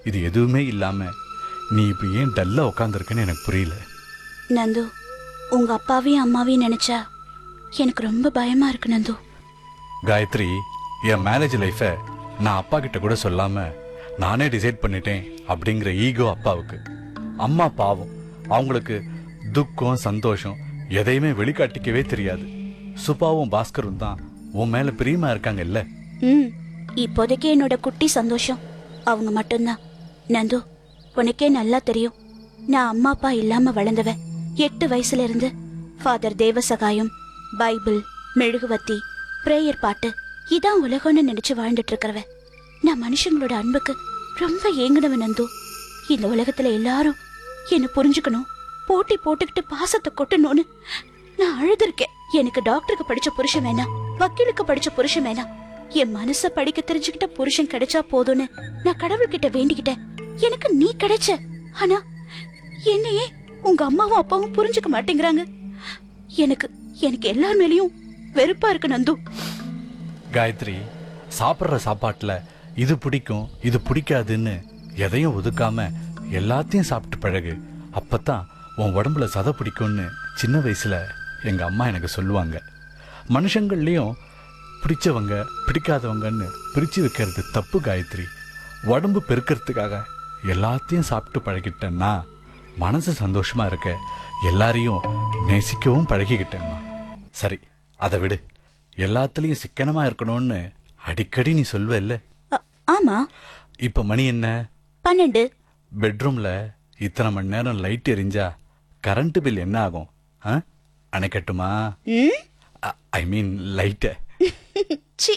இது எதுவுமே இல்லாம நீ இப்ப ஏன் டல்லா உட்காந்துருக்கன்னு எனக்கு புரியல நந்து உங்க அப்பாவையும் அம்மாவையும் நினைச்சா எனக்கு ரொம்ப பயமா இருக்கு நந்து காயத்ரி என் மேரேஜ் லைஃபை நான் அப்பா கிட்ட கூட சொல்லாம நானே டிசைட் பண்ணிட்டேன் அப்படிங்கிற ஈகோ அப்பாவுக்கு அம்மா பாவம் அவங்களுக்கு துக்கம் சந்தோஷம் எதையுமே வெளிக்காட்டிக்கவே தெரியாது சுபாவும் பாஸ்கரும் தான் உன் மேல பிரியமா இருக்காங்கல்ல ம் இப்போதைக்கு என்னோட குட்டி சந்தோஷம் அவங்க மட்டும்தான் நந்து உனக்கே நல்லா தெரியும் நான் அம்மா அப்பா இல்லாம வளர்ந்தவன் எட்டு வயசுல இருந்து ஃபாதர் தேவசகாயம் பைபிள் மெழுகுவத்தி பிரேயர் பாட்டு இதான் உலகம்னு நினைச்சு வாழ்ந்துட்டு இருக்கிறவன் நான் மனுஷங்களோட அன்புக்கு ரொம்ப ஏங்கினவன் நந்து இந்த உலகத்துல எல்லாரும் என்ன புரிஞ்சுக்கணும் போட்டி போட்டுக்கிட்டு பாசத்தை கொட்டணும்னு நான் அழுதுருக்கேன் எனக்கு டாக்டருக்கு படிச்ச புருஷன் வேணாம் வக்கீலுக்கு படிச்ச புருஷன் வேணாம் என் மனச படிக்க தெரிஞ்சுக்கிட்ட புருஷன் கிடைச்சா போதும்னு நான் கடவுள்கிட்ட வேண்டிக்கிட்டேன் எனக்கு நீ கிடைச்ச ஆனா என்னையே உங்க அம்மாவும் அப்பாவும் புரிஞ்சுக்க மாட்டேங்கிறாங்க எனக்கு எனக்கு எல்லார் மேலயும் வெறுப்பா இருக்கு நந்து காயத்ரி சாப்பிட்ற சாப்பாட்டுல இது பிடிக்கும் இது பிடிக்காதுன்னு எதையும் ஒதுக்காம எல்லாத்தையும் சாப்பிட்டு பழகு அப்பதான் உன் உடம்புல சதை பிடிக்கும்னு சின்ன வயசுல எங்க அம்மா எனக்கு சொல்லுவாங்க மனுஷங்கள்லயும் பிடிச்சவங்க பிடிக்காதவங்கன்னு பிரிச்சு வைக்கிறது தப்பு காயத்ரி உடம்பு பெருக்கிறதுக்காக எல்லாத்தையும் சாப்பிட்டு பழகிட்டேன்னா மனசு சந்தோஷமா இருக்க எல்லாரையும் நேசிக்கவும் பழகிக்கிட்டேம்மா சரி அதை விடு எல்லாத்துலயும் சிக்கனமா இருக்கணும்னு அடிக்கடி நீ சொல்வ இல்ல அ- ஆமா இப்ப மணி என்ன பன்னெண்டு பெட்ரூம்ல இத்தனை மணி நேரம் லைட் எரிஞ்சா கரண்ட் பில் என்ன ஆகும் ஆ? அணைக்கட்டுமா ம் ஐ மீன் லைட்ட சி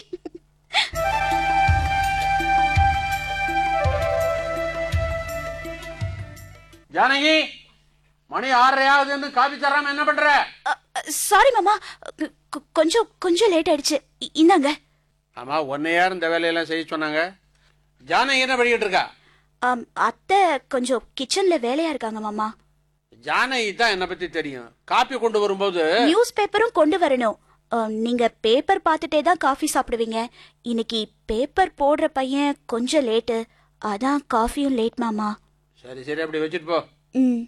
ஜானகி மணி ஆறரையாகுதுன்னு காபி தராம என்ன பண்ற சாரி மாமா கொ- கொ- கொஞ்சம் கொஞ்சம் லேட் ஆயிடுச்சு இ- இந்தாங்க ஆமா ஒன்னை யார் இந்த வேலையெல்லாம் செய்ய சொன்னாங்க ஜானகி என்ன பண்ணிக்கிட்டு இருக்கா ஆம், அத்தை கொஞ்சம் கிச்சன்ல வேலையா இருக்காங்க மாமா ஜானகி தான் என்னை பத்தி தெரியும் காப்பி கொண்டு வரும்போது நியூஸ் பேப்பரும் கொண்டு வரணும் ஆம், நீங்க பேப்பர் பார்த்துட்டே தான் காஃபி சாப்பிடுவீங்க இன்னைக்கு பேப்பர் போடுற பையன் கொஞ்சம் லேட்டு அதான் காஃபியும் லேட் மாமா சரி சரி அப்படி வச்சுட்டு போ ம்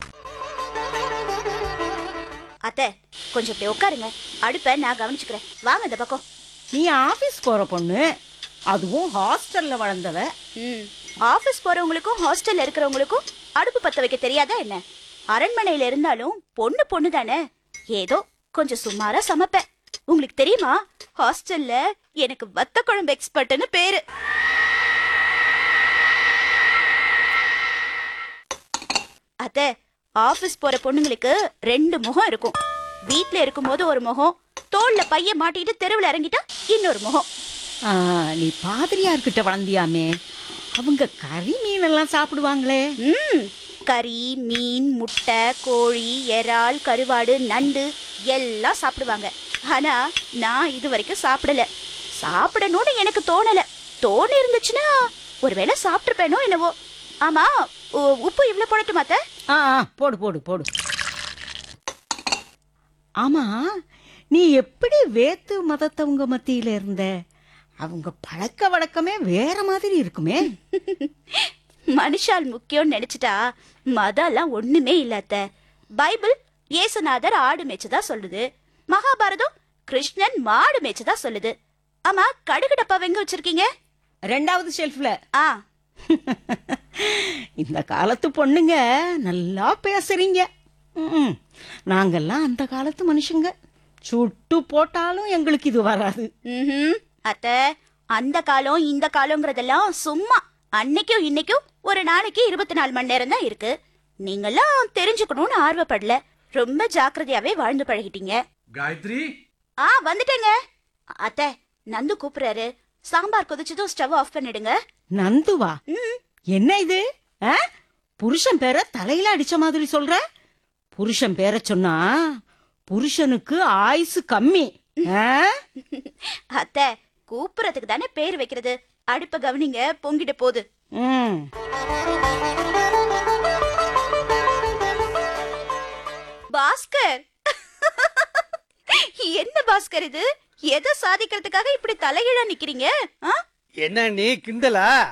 அத்தை கொஞ்சம் இப்படி உட்காருங்க அடுப்பை நான் கவனிச்சுக்கிறேன் வாங்க இந்த பக்கம் நீ ஆபீஸ் போற பொண்ணு அதுவும் ஹாஸ்டல்ல வளர்ந்தவ ம் ஆபீஸ் போறவங்களுக்கும் ஹாஸ்டல்ல இருக்கிறவங்களுக்கும் அடுப்பு பத்த வைக்க தெரியாதா என்ன அரண்மனையில இருந்தாலும் பொண்ணு பொண்ணு தானே ஏதோ கொஞ்சம் சுமாரா சமைப்பேன் உங்களுக்கு தெரியுமா ஹாஸ்டல்ல எனக்கு வத்த குழம்பு எக்ஸ்பர்ட்னு பேரு அத்தை ஆபீஸ் போற பொண்ணுங்களுக்கு ரெண்டு முகம் இருக்கும் வீட்ல இருக்கும்போது ஒரு முகம் தோல்ல பைய மாட்டிட்டு தெருவில் இறங்கிட்டா இன்னொரு முகம் ஆ, நீ பாதிரியார்கிட்ட வளர்ந்தியாமே அவங்க கறி மீனெல்லாம் சாப்பிடுவாங்களே ம் கறி மீன் முட்டை கோழி இறால் கருவாடு நண்டு எல்லாம் சாப்பிடுவாங்க ஆனா நான் இது வரைக்கும் சாப்பிடல சாப்பிடணும்னு எனக்கு தோணல தோணி இருந்துச்சுன்னா ஒருவேளை சாப்பிட்டுருப்பேனோ என்னவோ ஆமா உ- உப்பு இவ்வளவு போடட்டுமா அத்தை? ஆ ஆ, போடு போடு போடு ஆமா நீ எப்படி வேத்து மதத்தவங்க மத்தியில இருந்த அவங்க பழக்க வழக்கமே வேற மாதிரி இருக்குமே மனுஷால் முக்கியம்னு நினைச்சிட்டா மதம்லாம் ஒண்ணுமே இல்ல அத்தை பைபிள் இயேசுநாதர் ஆடு மேய்ச்சதா சொல்லுது மகாபாரதம் கிருஷ்ணன் மாடு மேய்ச்சதா சொல்லுது ஆமா கடுகு டப்பா எங்க வச்சிருக்கீங்க ரெண்டாவது ஷெல்ஃப்ல ஆ இந்த காலத்து பொண்ணுங்க நல்லா பேசுறீங்க ம்ம். நாங்கெல்லாம் அந்த காலத்து மனுஷங்க சுட்டு போட்டாலும் எங்களுக்கு இது வராது ம்ஹும். அத்த அந்த காலம் இந்த காலங்கிறதெல்லாம் சும்மா அன்னைக்கும் இன்னைக்கும் ஒரு நாளைக்கு இருபத்தி நாலு மணி நேரம் தான் இருக்கு நீங்கெல்லாம் தெரிஞ்சுக்கணும்னு ஆர்வப்படல ரொம்ப ஜாக்கிரதையாவே வாழ்ந்து பழகிட்டீங்க காயத்ரி ஆ வந்துட்டேங்க அத்த நந்து கூப்பிடுறாரு சாம்பார் கொதிச்சதும் ஸ்டவ் ஆஃப் பண்ணிடுங்க நந்துவா ம். என்ன இது ஆ? புருஷன் பேரை தலையில அடிச்ச மாதிரி சொல்ற புருஷன் பேரை சொன்னா புருஷனுக்கு ஆயுசு கம்மி ஆ? அத்த கூப்பிடுறதுக்கு தானே பேர் வைக்கிறது அடுப்ப கவனிங்க பொங்கிட்டு போகுது ம். பாஸ்கர் என்ன பாஸ்கர் இது எதை சாதிக்கிறதுக்காக இப்படி தலைகீழா நிக்கிறீங்க ஆ? என்ன நீ கிண்டலா